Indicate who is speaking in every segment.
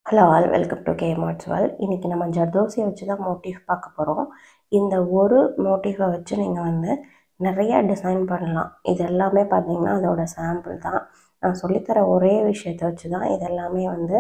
Speaker 1: hello all welcome to K மாட்ஸ்வல் இன்றைக்கி நம்ம ஜர்தோசியை வச்சு தான் மோட்டிவ் பார்க்க போகிறோம் இந்த ஒரு மோட்டிவை வச்சு நீங்கள் வந்து நிறைய டிசைன் பண்ணலாம் இது எல்லாமே பார்த்தீங்கன்னா அதோட சாம்பிள் தான் நான் சொல்லித்தர ஒரே விஷயத்தை வச்சு தான் இது எல்லாமே வந்து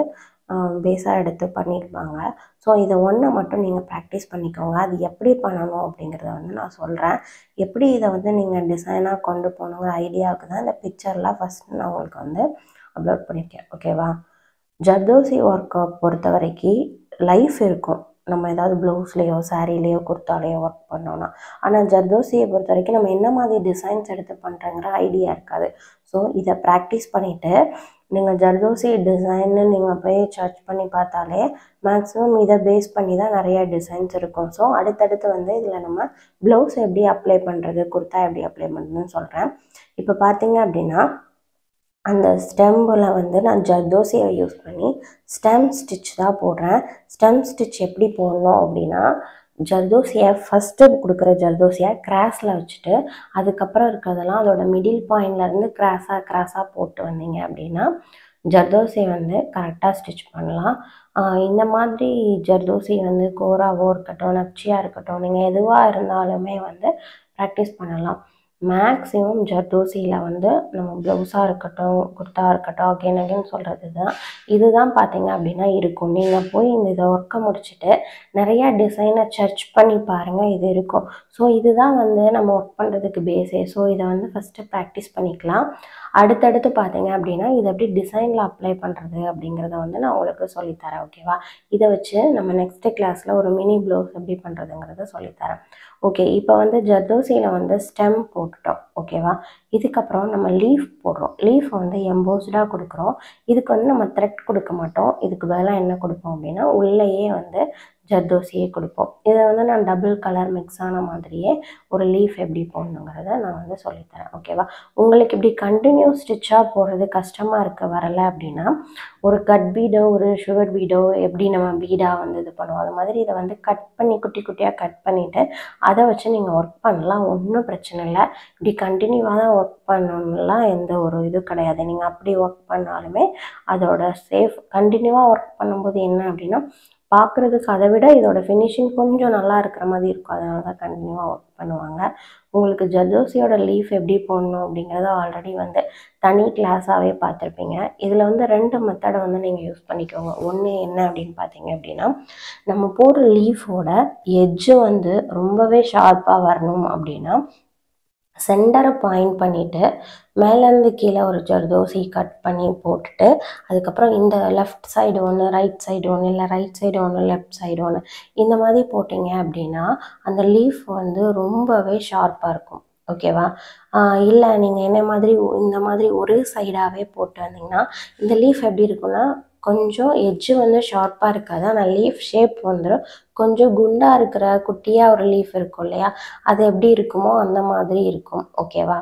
Speaker 1: பேஸாக எடுத்து பண்ணியிருப்பாங்க ஸோ இதை ஒன்றை மட்டும் நீங்கள் ப்ராக்டிஸ் பண்ணிக்கோங்க அது எப்படி பண்ணணும் அப்படிங்கிறத வந்து நான் சொல்கிறேன் எப்படி இதை வந்து நீங்கள் டிசைனாக கொண்டு போகணுங்கிற ஐடியாவுக்கு தான் இந்த பிக்சர்லாம் ஃபஸ்ட்டு நான் உங்களுக்கு வந்து அப்லோட் பண்ணியிருக்கேன் ஓகேவா ஜர்தோசி ஒர்க்கை பொறுத்த வரைக்கும் லைஃப் இருக்கும் நம்ம ஏதாவது ப்ளவுஸ்லேயோ சாரீலேயோ குர்த்தாலேயோ ஒர்க் பண்ணோன்னா ஆனால் ஜர்தோசியை பொறுத்த வரைக்கும் நம்ம என்ன மாதிரி டிசைன்ஸ் எடுத்து பண்ணுறங்கிற ஐடியா இருக்காது ஸோ இதை ப்ராக்டிஸ் பண்ணிவிட்டு நீங்கள் ஜர்தோசி டிசைன்னு நீங்கள் போய் சர்ச் பண்ணி பார்த்தாலே மேக்ஸிமம் இதை பேஸ் பண்ணி தான் நிறைய டிசைன்ஸ் இருக்கும் ஸோ அடுத்தடுத்து வந்து இதில் நம்ம ப்ளவுஸ் எப்படி அப்ளை பண்ணுறது குர்த்தா எப்படி அப்ளை பண்ணுறதுன்னு சொல்கிறேன் இப்போ பார்த்தீங்க அப்படின்னா அந்த ஸ்டெம்பில் வந்து நான் ஜர்தோசியை யூஸ் பண்ணி ஸ்டெம் ஸ்டிச் தான் போடுறேன் ஸ்டெம் ஸ்டிச் எப்படி போடணும் அப்படின்னா ஜர்தோசியை ஃபஸ்ட்டு கொடுக்குற ஜர்தோசியை கிராஸில் வச்சுட்டு அதுக்கப்புறம் இருக்கிறதெல்லாம் அதோட மிடில் பாயிண்ட்லேருந்து கிராஸாக கிராஸாக போட்டு வந்தீங்க அப்படின்னா ஜர்தோசி வந்து கரெக்டாக ஸ்டிச் பண்ணலாம் இந்த மாதிரி ஜர்தோசி வந்து கோராவோ இருக்கட்டும் நப்சியாக இருக்கட்டும் நீங்கள் எதுவாக இருந்தாலுமே வந்து ப்ராக்டிஸ் பண்ணலாம் மேக்ஸிமம் ஜர்தோசியில் வந்து நம்ம ப்ளவுஸாக இருக்கட்டும் குர்த்தா இருக்கட்டும் அகேன் அகேன் சொல்கிறது தான் இதுதான் பார்த்தீங்க அப்படின்னா இருக்கும் நீங்கள் போய் இந்த இதை ஒர்க்கை முடிச்சுட்டு நிறையா டிசைனை சர்ச் பண்ணி பாருங்கள் இது இருக்கும் ஸோ இதுதான் வந்து நம்ம ஒர்க் பண்ணுறதுக்கு பேஸே ஸோ இதை வந்து ஃபஸ்ட்டு ப்ராக்டிஸ் பண்ணிக்கலாம் அடுத்தடுத்து பார்த்தீங்க அப்படின்னா இதை எப்படி டிசைனில் அப்ளை பண்ணுறது அப்படிங்கிறத வந்து நான் உங்களுக்கு சொல்லித்தரேன் ஓகேவா இதை வச்சு நம்ம நெக்ஸ்ட்டு கிளாஸில் ஒரு மினி ப்ளவுஸ் எப்படி பண்ணுறதுங்கிறத சொல்லித்தரேன் ஓகே இப்போ வந்து ஜர்தோசியில் வந்து ஸ்டெம் போட்டுட்டோம் ஓகேவா இதுக்கப்புறம் நம்ம லீஃப் போடுறோம் லீஃப் வந்து எம்போஸ்டாக கொடுக்குறோம் இதுக்கு வந்து நம்ம த்ரெட் கொடுக்க மாட்டோம் இதுக்கு பதிலாக என்ன கொடுப்போம் அப்படின்னா உள்ளேயே வந்து ஜர்தோசியே கொடுப்போம் இதை வந்து நான் டபுள் கலர் மிக்ஸ் ஆன மாதிரியே ஒரு லீஃப் எப்படி போடணுங்கிறத நான் வந்து சொல்லித்தரேன் ஓகேவா உங்களுக்கு இப்படி கண்டினியூஸ் ஸ்டிச்சாக போடுறது கஷ்டமாக இருக்க வரலை அப்படின்னா ஒரு கட் பீடோ ஒரு சுகர் பீடோ எப்படி நம்ம பீடாக வந்து இது பண்ணுவோம் அது மாதிரி இதை வந்து கட் பண்ணி குட்டி குட்டியாக கட் பண்ணிவிட்டு அதை வச்சு நீங்கள் ஒர்க் பண்ணலாம் ஒன்றும் பிரச்சனை இல்லை இப்படி கண்டினியூவாக தான் ஒர்க் பண்ணணும்லாம் எந்த ஒரு இது கிடையாது நீங்கள் அப்படி ஒர்க் பண்ணாலுமே அதோட சேஃப் கண்டினியூவாக ஒர்க் பண்ணும்போது என்ன அப்படின்னா பார்க்குறதுக்கு அதை விட இதோட ஃபினிஷிங் கொஞ்சம் நல்லா இருக்கிற மாதிரி இருக்கும் அதனால தான் கண்டினியூவாக ஒர்க் பண்ணுவாங்க உங்களுக்கு ஜர்தோசியோட லீஃப் எப்படி போடணும் அப்படிங்கிறத ஆல்ரெடி வந்து தனி கிளாஸாகவே பார்த்துருப்பீங்க இதில் வந்து ரெண்டு மெத்தடை வந்து நீங்கள் யூஸ் பண்ணிக்கோங்க ஒன்று என்ன அப்படின்னு பார்த்தீங்க அப்படின்னா நம்ம போடுற லீஃபோட எட்ஜு வந்து ரொம்பவே ஷார்ப்பாக வரணும் அப்படின்னா சென்டரை பாயிண்ட் பண்ணிவிட்டு மேலேருந்து கீழே ஒரு ஜர்தோசி கட் பண்ணி போட்டுட்டு அதுக்கப்புறம் இந்த லெஃப்ட் சைடு ஒன்று ரைட் சைடு ஒன்று இல்லை ரைட் சைடு ஒன்று லெஃப்ட் சைடு ஒன்று இந்த மாதிரி போட்டிங்க அப்படின்னா அந்த லீஃப் வந்து ரொம்பவே ஷார்ப்பாக இருக்கும் ஓகேவா இல்லை நீங்கள் என்ன மாதிரி இந்த மாதிரி ஒரு சைடாகவே போட்டு வந்தீங்கன்னா இந்த லீஃப் எப்படி இருக்குன்னா கொஞ்சம் எட்ஜு வந்து ஷார்ப்பாக இருக்காது ஆனால் லீஃப் ஷேப் வந்துடும் கொஞ்சம் குண்டாக இருக்கிற குட்டியாக ஒரு லீஃப் இருக்கும் இல்லையா அது எப்படி இருக்குமோ அந்த மாதிரி இருக்கும் ஓகேவா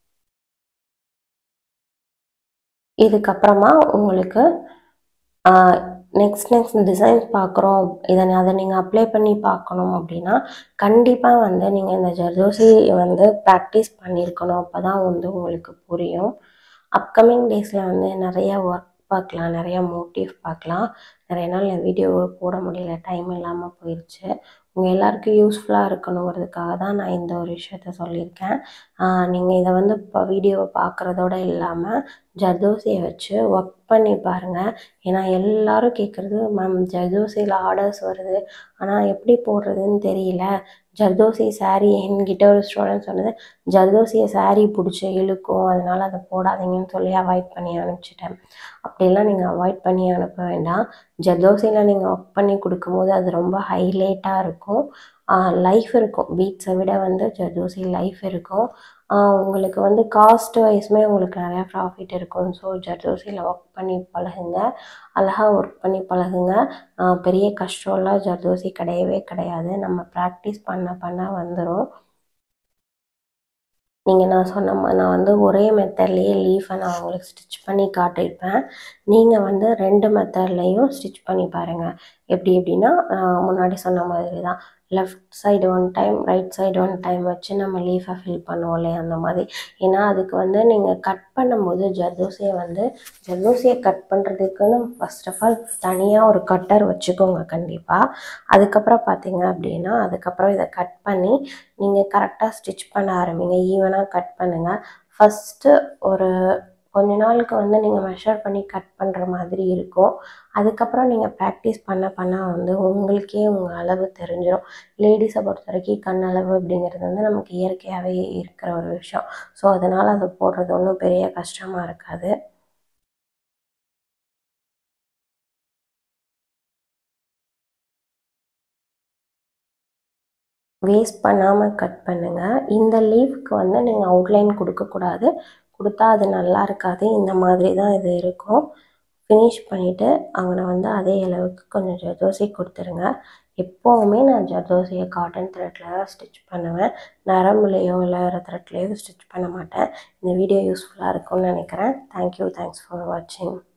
Speaker 1: இதுக்கப்புறமா உங்களுக்கு நெக்ஸ்ட் நெக்ஸ்ட் டிசைன்ஸ் பார்க்குறோம் இதை அதை நீங்கள் அப்ளை பண்ணி பார்க்கணும் அப்படின்னா கண்டிப்பாக வந்து நீங்கள் இந்த ஜர்தோசி வந்து ப்ராக்டிஸ் பண்ணியிருக்கணும் அப்போ தான் வந்து உங்களுக்கு புரியும் அப்கமிங் டேஸில் வந்து நிறைய ஒர்க் பார்க்கலாம் நிறையா மோட்டிவ் பார்க்கலாம் நிறைய நாள் என் வீடியோவை போட முடியல டைம் இல்லாமல் போயிடுச்சு உங்கள் எல்லாருக்கும் யூஸ்ஃபுல்லாக இருக்கணுங்கிறதுக்காக தான் நான் இந்த ஒரு விஷயத்த சொல்லியிருக்கேன் நீங்கள் இதை வந்து இப்போ வீடியோவை பார்க்குறதோட இல்லாமல் ஜர்தோசியை வச்சு ஒர்க் பண்ணி பாருங்கள் ஏன்னா எல்லோரும் கேட்குறது மேம் ஜர்தோசியில் ஆர்டர்ஸ் வருது ஆனால் எப்படி போடுறதுன்னு தெரியல ஜர்தோசி சாரீ என்கிட்ட ஒரு ஸ்டூடெண்ட் சொன்னது ஜர்தோசியை சாரீ பிடிச்சி இழுக்கும் அதனால் அதை போடாதீங்கன்னு சொல்லி அவாய்ட் பண்ணி அனுப்பிச்சிட்டேன் அப்படிலாம் நீங்கள் அவாய்ட் பண்ணி அனுப்ப வேண்டாம் ஜர்தோசியில் நீங்கள் ஒர்க் பண்ணி கொடுக்கும்போது அது ரொம்ப ஹைலைட்டாக இருக்கும் லைஃப் இருக்கும் பீட்ஸை விட வந்து ஜர்தோசி லைஃப் இருக்கும் உங்களுக்கு வந்து காஸ்ட் வைஸுமே உங்களுக்கு நிறையா ப்ராஃபிட் இருக்கும் ஸோ ஜர்தோசியில் ஒர்க் பண்ணி பழகுங்க அழகாக ஒர்க் பண்ணி பழகுங்க பெரிய கஷ்டம்லாம் ஜர்தோசி கிடையவே கிடையாது நம்ம ப்ராக்டிஸ் பண்ண பண்ண வந்துடும் நீங்கள் நான் சொன்ன நான் வந்து ஒரே மெத்தட்லேயே லீஃபை நான் உங்களுக்கு ஸ்டிச் பண்ணி காட்டியிருப்பேன் நீங்கள் வந்து ரெண்டு மெத்தட்லேயும் ஸ்டிச் பண்ணி பாருங்கள் எப்படி எப்படின்னா முன்னாடி சொன்ன மாதிரி தான் left side one time right side one time வச்சு நம்ம லீஃபை ஃபில் பண்ணுவோம் இல்லையா அந்த மாதிரி ஏன்னா அதுக்கு வந்து நீங்கள் கட் பண்ணும்போது ஜர்தோசியை வந்து ஜர்தோசியை கட் பண்ணுறதுக்குன்னு ஃபர்ஸ்ட் ஆஃப் ஆல் தனியாக ஒரு கட்டர் வச்சுக்கோங்க கண்டிப்பாக அதுக்கப்புறம் பார்த்தீங்க அப்படின்னா அதுக்கப்புறம் இதை கட் பண்ணி நீங்கள் கரெக்டாக ஸ்டிச் பண்ண ஆரம்பிங்க ஈவனாக கட் பண்ணுங்கள் ஃபஸ்ட்டு ஒரு கொஞ்ச நாளுக்கு வந்து நீங்கள் மெஷர் பண்ணி கட் பண்ணுற மாதிரி இருக்கும் அதுக்கப்புறம் நீங்கள் ப்ராக்டிஸ் பண்ண பண்ண வந்து உங்களுக்கே உங்கள் அளவு தெரிஞ்சிடும் லேடிஸை பொறுத்த வரைக்கும் கண் அளவு அப்படிங்கிறது வந்து நமக்கு இயற்கையாகவே இருக்கிற ஒரு விஷயம் ஸோ அதனால் அது போடுறது ஒன்றும் பெரிய கஷ்டமாக இருக்காது வேஸ்ட் பண்ணாமல் கட் பண்ணுங்கள் இந்த லீஃப்க்கு வந்து நீங்கள் அவுட்லைன் கொடுக்கக்கூடாது கொடுத்தா அது நல்லா இருக்காது இந்த மாதிரி தான் இது இருக்கும் ஃபினிஷ் பண்ணிவிட்டு அவனை வந்து அதே அளவுக்கு கொஞ்சம் ஜர்தோசி கொடுத்துருங்க எப்போவுமே நான் ஜர்தோசியை காட்டன் த்ரெட்டில் தான் ஸ்டிச் பண்ணுவேன் நரம்புலையோ இல்லை வேறு த்ரெட்லேயோ ஸ்டிச் பண்ண மாட்டேன் இந்த வீடியோ யூஸ்ஃபுல்லாக இருக்கும்னு நினைக்கிறேன் தேங்க்யூ தேங்க்ஸ் ஃபார் வாட்சிங்